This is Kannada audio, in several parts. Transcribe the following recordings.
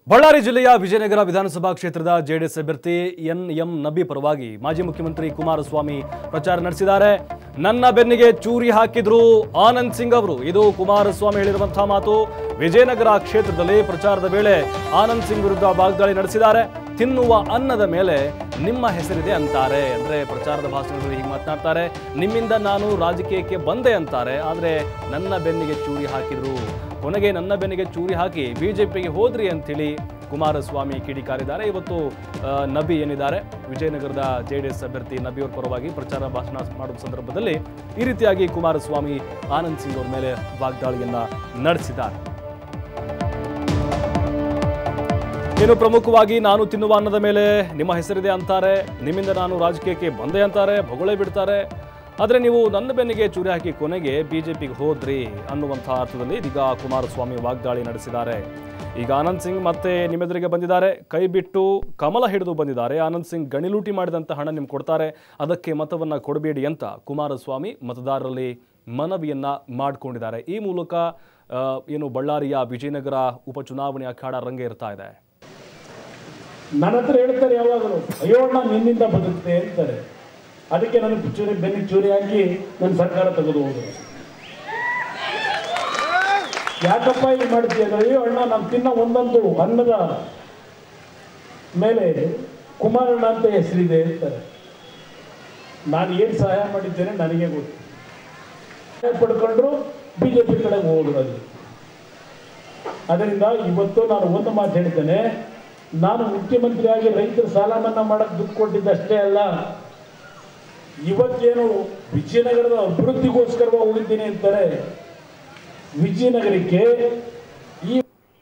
ಬಳ್ಳಾರಿ ಜಿಲ್ಲೆಯ ವಿಜಯನಗರ ವಿಧಾನಸಭಾ ಕ್ಷೇತ್ರದ ಜೆಡಿಎಸ್ ಅಭ್ಯರ್ಥಿ ಎನ್ ಎಂ ನಬಿ ಪರವಾಗಿ ಮಾಜಿ ಮುಖ್ಯಮಂತ್ರಿ ಕುಮಾರಸ್ವಾಮಿ ಪ್ರಚಾರ ನಡೆಸಿದ್ದಾರೆ ನನ್ನ ಬೆನ್ನಿಗೆ ಚೂರಿ ಹಾಕಿದ್ರು ಆನಂದ್ ಸಿಂಗ್ ಅವರು ಇದು ಕುಮಾರಸ್ವಾಮಿ ಹೇಳಿರುವಂತಹ ಮಾತು ವಿಜಯನಗರ ಕ್ಷೇತ್ರದಲ್ಲಿ ಪ್ರಚಾರದ ವೇಳೆ ಆನಂದ್ ಸಿಂಗ್ ವಿರುದ್ಧ ವಾಗ್ದಾಳಿ ನಡೆಸಿದ್ದಾರೆ ತಿನ್ನುವ ಅನ್ನದ ಮೇಲೆ ನಿಮ್ಮ ಹೆಸರಿದೆ ಅಂತಾರೆ ಅಂದ್ರೆ ಪ್ರಚಾರದ ಭಾಷಣದಲ್ಲಿ ಹೀಗೆ ಮಾತನಾಡ್ತಾರೆ ನಿಮ್ಮಿಂದ ನಾನು ರಾಜಕೀಯಕ್ಕೆ ಬಂದೆ ಅಂತಾರೆ ಆದರೆ ನನ್ನ ಬೆನ್ನಿಗೆ ಚೂರಿ ಹಾಕಿದ್ರು ಕೊನೆಗೆ ನನ್ನ ಬೆನ್ನಿಗೆ ಚೂರಿ ಹಾಕಿ ಬಿಜೆಪಿಗೆ ಹೋದ್ರಿ ಅಂತೇಳಿ ಕುಮಾರಸ್ವಾಮಿ ಕಿಡಿಕಾರಿದ್ದಾರೆ ಇವತ್ತು ಆ, ನಬಿ ಏನಿದ್ದಾರೆ ವಿಜಯನಗರದ ಜೆ ಡಿ ಎಸ್ ಅಭ್ಯರ್ಥಿ ನಬಿಯವರ ಪರವಾಗಿ ಪ್ರಚಾರ ಭಾಷಣ ಮಾಡುವ ಸಂದರ್ಭದಲ್ಲಿ ಈ ರೀತಿಯಾಗಿ ಕುಮಾರಸ್ವಾಮಿ ಆನಂದ್ ಸಿಂಗ್ ಅವರ ಮೇಲೆ ವಾಗ್ದಾಳಿಯನ್ನ ನಡೆಸಿದ್ದಾರೆ ಇನ್ನು ಪ್ರಮುಖವಾಗಿ ನಾನು ತಿನ್ನುವ ಅನ್ನದ ಮೇಲೆ ನಿಮ್ಮ ಹೆಸರಿದೆ ಅಂತಾರೆ ನಿಮ್ಮಿಂದ ನಾನು ರಾಜಕೀಯಕ್ಕೆ ಬಂದೆ ಅಂತಾರೆ ಭಗೊಳೆ ಬಿಡ್ತಾರೆ ಆದರೆ ನೀವು ನನ್ನ ಬೆನ್ನಿಗೆ ಚೂರಿ ಹಾಕಿ ಕೊನೆಗೆ ಬಿಜೆಪಿಗೆ ಹೋದ್ರಿ ಅನ್ನುವಂಥ ಅರ್ಥದಲ್ಲಿ ಇದೀಗ ಕುಮಾರಸ್ವಾಮಿ ವಾಗ್ದಾಳಿ ನಡೆಸಿದ್ದಾರೆ ಈಗ ಆನಂದ್ ಸಿಂಗ್ ಮತ್ತೆ ನಿಮ್ಮೆದುರಿಗೆ ಬಂದಿದ್ದಾರೆ ಕೈ ಬಿಟ್ಟು ಕಮಲ ಹಿಡಿದು ಬಂದಿದ್ದಾರೆ ಆನಂದ್ ಸಿಂಗ್ ಗಣಿಲೂಟಿ ಮಾಡಿದಂಥ ಹಣ ನಿಮ್ಗೆ ಕೊಡ್ತಾರೆ ಅದಕ್ಕೆ ಮತವನ್ನು ಕೊಡಬೇಡಿ ಅಂತ ಕುಮಾರಸ್ವಾಮಿ ಮತದಾರರಲ್ಲಿ ಮನವಿಯನ್ನ ಮಾಡಿಕೊಂಡಿದ್ದಾರೆ ಈ ಮೂಲಕ ಆ, ಏನು ಬಳ್ಳಾರಿಯ ವಿಜಯನಗರ ಉಪಚುನಾವಣೆ ಅಖಾಡ ರಂಗೇರ್ತಾ ಇದೆ ನನ್ನ ಹತ್ರ ಹೇಳ್ತಾರೆ ಯಾವಾಗಲೂ ಅಯ್ಯೋ ಅಣ್ಣ ನಿನ್ನಿಂದ ಬದುಕ್ತೆ ಅಂತಾರೆ ಅದಕ್ಕೆ ನನಗೆ ಚೂರಿ ಬೆನ್ನಿಗೆ ಚೂರಿ ಹಾಕಿ ನನ್ನ ಸರ್ಕಾರ ತೆಗೆದು ಹೋದ್ರು ಯಾಕಪ್ಪ ಇದು ಮಾಡ್ತೀಯ ಅಂದ್ರೆ, ಅಯ್ಯೋ ಅಣ್ಣ ನಾನು ತಿನ್ನ ಒಂದೊಂದು ಅನ್ನದ ಮೇಲೆ ಕುಮಾರಣ್ಣ ಅಂತ ಹೆಸರಿದೆ ಅಂತಾರೆ ನಾನು ಏನು ಸಹಾಯ ಮಾಡಿದ್ದೇನೆ ನನಗೆ ಗೊತ್ತು ಸಹಾಯ ಪಡ್ಕೊಂಡ್ರು ಬಿಜೆಪಿ ಕಡೆಗೆ ಹೋದ್ರು ಅಲ್ಲಿ ಅದರಿಂದ ಇವತ್ತು ನಾನು ಒಂದು ಮಾತು ಹೇಳ್ತೇನೆ ನಾನು ಮುಖ್ಯಮಂತ್ರಿಯಾಗಿ ರೈತರ ಸಾಲ ಮನ್ನಾ ಮಾಡಕ್ಕೆ ದುಡ್ಡು ಕೊಟ್ಟಿದ್ದಷ್ಟೇ ಅಲ್ಲ ಇವತ್ತೇನು ವಿಜಯನಗರದ ಅಭಿವೃದ್ಧಿಗೋಸ್ಕರವಾಗಿ ಉಳಿದ್ದೀನಿ ಅಂತಾರೆ ವಿಜಯನಗರಕ್ಕೆ ಈ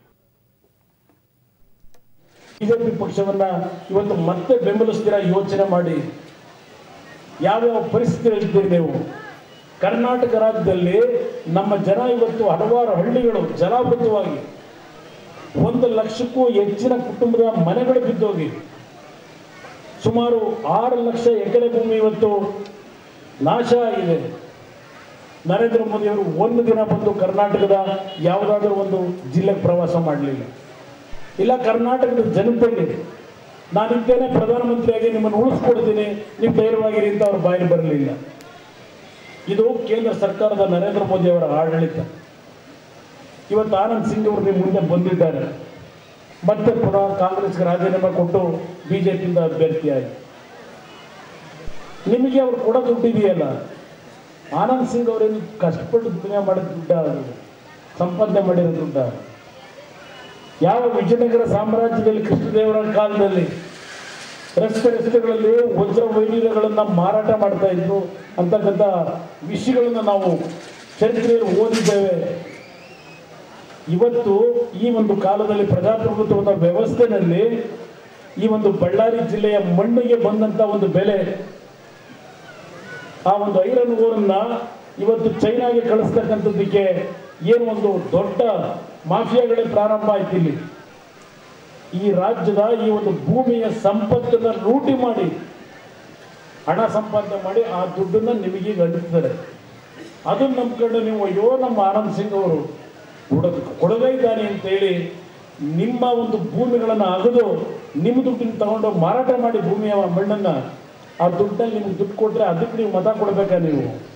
ಬಿಜೆಪಿ ಪಕ್ಷವನ್ನ ಇವತ್ತು ಮತ್ತೆ ಬೆಂಬಲಿಸ್ತೀರಾ ಯೋಚನೆ ಮಾಡಿ ಯಾವ್ಯಾವ ಪರಿಸ್ಥಿತಿಗಳಿದ್ದೀರಿ ನೀವು ಕರ್ನಾಟಕ ರಾಜ್ಯದಲ್ಲಿ ನಮ್ಮ ಜನ ಇವತ್ತು ಹಲವಾರು ಹಳ್ಳಿಗಳು ಜಲಾವೃತವಾಗಿ ಒಂದು ಲಕ್ಷಕ್ಕೂ ಹೆಚ್ಚಿನ ಕುಟುಂಬದ ಮನೆಗಳು ಬಿದ್ದೋಗಿ ಸುಮಾರು ಆರು ಲಕ್ಷ ಎಕರೆ ಭೂಮಿ ಇವತ್ತು ನಾಶ ಆಗಿದೆ ನರೇಂದ್ರ ಮೋದಿ ಅವರು ಒಂದು ದಿನ ಬಂದು ಕರ್ನಾಟಕದ ಯಾವುದಾದ್ರೂ ಒಂದು ಜಿಲ್ಲೆಗೆ ಪ್ರವಾಸ ಮಾಡಲಿಲ್ಲ ಇಲ್ಲ ಕರ್ನಾಟಕದ ಜನತೆಗೆ ನಾನಿದ್ದೇನೆ ಪ್ರಧಾನಮಂತ್ರಿಯಾಗಿ ನಿಮ್ಮನ್ನು ಉಳಿಸ್ಕೊಡ್ತೀನಿ ನೀವು ಧೈರ್ಯವಾಗಿರಿ ಅಂತ ಅವ್ರ ಬಾಯಲ್ಲಿ ಬರಲಿಲ್ಲ ಇದು ಕೇಂದ್ರ ಸರ್ಕಾರದ ನರೇಂದ್ರ ಮೋದಿ ಅವರ ಆಡಳಿತ ಇವತ್ತು ಆನಂದ್ ಸಿಂಗ್ ಅವರು ನಿಮ್ಮ ಮುಂದೆ ಬಂದಿದ್ದಾರೆ ಮತ್ತೆ ಪುನಃ ಕಾಂಗ್ರೆಸ್ಗೆ ರಾಜೀನಾಮೆ ಕೊಟ್ಟು ಬಿಜೆಪಿಯಿಂದ ಅಭ್ಯರ್ಥಿಯಾಗಿ ನಿಮಗೆ ಅವ್ರು ಕೊಡೋ ದುಡ್ಡಿದೆಯಲ್ಲ ಆನಂದ್ ಸಿಂಗ್ ಅವರೇನು ಕಷ್ಟಪಟ್ಟು ದುನಿಯಾ ಮಾಡಿದ ದುಡ್ಡ ಅದು ಸಂಪಾದನೆ ಮಾಡಿರೋ ದುಡ್ಡ ಯಾವ ವಿಜಯನಗರ ಸಾಮ್ರಾಜ್ಯದಲ್ಲಿ ಕೃಷ್ಣದೇವರ ಕಾಲದಲ್ಲಿ ರಸ್ತೆ ರಸ್ತೆಗಳಲ್ಲಿ ವಜ್ರ ವೈಢೂರ್ಯಗಳನ್ನು ಮಾರಾಟ ಮಾಡ್ತಾ ಇದ್ರು ಅಂತಕ್ಕಂಥ ವಿಷಯಗಳನ್ನು ನಾವು ಚರಿತ್ರೆಯಲ್ಲಿ ಓದಿದ್ದೇವೆ ಇವತ್ತು ಈ ಒಂದು ಕಾಲದಲ್ಲಿ ಪ್ರಜಾಪ್ರಭುತ್ವದ ವ್ಯವಸ್ಥೆಯಲ್ಲಿ ಈ ಒಂದು ಬಳ್ಳಾರಿ ಜಿಲ್ಲೆಯ ಮಣ್ಣಿಗೆ ಬಂದಂತ ಒಂದು ಬೆಲೆ ಆ ಒಂದು ಐರನ್ ಓರನ್ನ ಇವತ್ತು ಚೈನಾಗೆ ಕಳಿಸ್ತಕ್ಕಂಥದ್ದಕ್ಕೆ ಏನು ಒಂದು ದೊಡ್ಡ ಮಾಫಿಯಾಗಳೇ ಪ್ರಾರಂಭ ಆಯ್ತು ಇಲ್ಲಿ ಈ ರಾಜ್ಯದ ಈ ಒಂದು ಭೂಮಿಯ ಸಂಪತ್ತನ್ನ ಲೂಟಿ ಮಾಡಿ ಹಣ ಸಂಪಾದನೆ ಮಾಡಿ ಆ ದುಡ್ಡನ್ನ ನಿಮಗೆ ಅಂಟಿಸ್ತಾರೆ ಅದನ್ನ ನಂಬ್ಕೊಂಡು ನೀವು ಅಯ್ಯೋ ನಮ್ಮ ಆನಂದ್ ಸಿಂಗ್ ಅವರು ಕೊಡ ಕೊಡಗೈದ್ದಾನೆ ಅಂತೇಳಿ ನಿಮ್ಮ ಒಂದು ಭೂಮಿಗಳನ್ನು ಅಗದು ನಿಮ್ಮ ದುಡ್ಡನ್ನು ತಗೊಂಡು ಮಾರಾಟ ಮಾಡಿ ಭೂಮಿಯ ಮಣ್ಣನ್ನ ಆ ದುಡ್ಡಲ್ಲಿ ನಿಮ್ಗೆ ದುಡ್ಡು ಕೊಟ್ರೆ ಅದಕ್ಕೆ ನೀವು ಮತ ಕೊಡ್ಬೇಕಾ ನೀವು